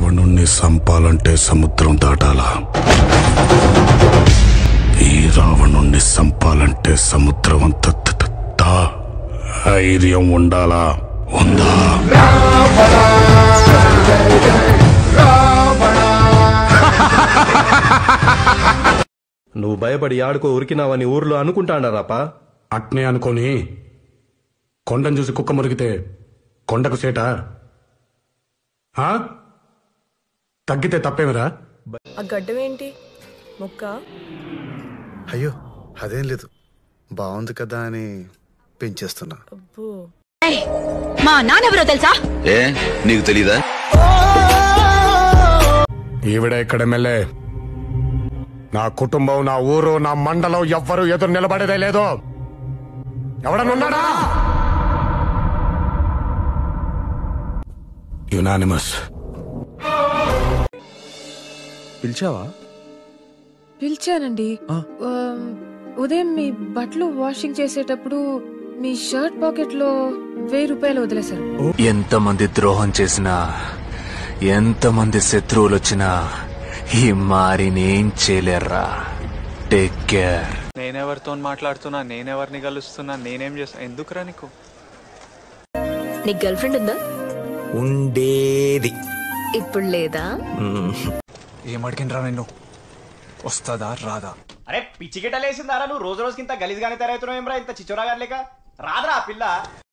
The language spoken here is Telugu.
రావణుణ్ణి సంపాలంటే సముద్రం దాటాలా ఈ రావణుణ్ణి సంపాలంటే సముద్రం అంత త- త- త- ధైర్యం ఉండాలా ఉందా నువ్వు భయపడి ఆడుకో ఉరికినావని ఊర్లో అనుకుంటాండారాపా అట్నే అనుకోని కొండను చూసి కుక్క మురిగితే కొండకు సేట ఆ? తగ్గితే తప్పేమిరా ఆ గడ్డం ఏంటి ముక్క అయ్యో అదేం లేదు బాగుంది కదా అని పెంచేస్తున్నా అబ్బో మా నాన్నెవరో తెలుసా ఏ నీకు తెలీదా ఈవిడ ఇక్కడ ఎమ్మెల్యే నా కుటుంబం నా ఊరు నా మండలం ఎవ్వరు ఎదురు నిలబడేదే లేదు ఎవడనున్నాడా యునానిమస్ పిలిచావా పిలిచానండి ఆ, ఉదయం మీ బట్టలు వాషింగ్ చేసేటప్పుడు మీ షర్ట్ పాకెట్ లో వెయ్యి రూపాయలు వదిలేశారు ఎంతమంది ద్రోహం చేసినా ఎంతమంది శత్రువులు వచ్చినా ఈ మారినేం చేయలేర్రా టేక్ కేర్ నేనెవరితో మాట్లాడుతున్నా నేనెవరిని కలుస్తున్నా నేనేం చేస్తున్నా ఎందుకురా నీకు నీకు గర్ల్ ఫ్రెండ్ ఉందా ఉండేది ఇప్పుడు లేదా ఏం అడిగినరా నిన్ను వస్తుందా రాదా అరే పిచ్చి గిట్ట లేసిందారా నువ్వు రోజు రోజుకి ఇంత గలీజ్గానే తయారవుతున్నావు ఏమ్రా ఇంత చిచ్చోరా గారు లేక రాదురా ఆ పిల్ల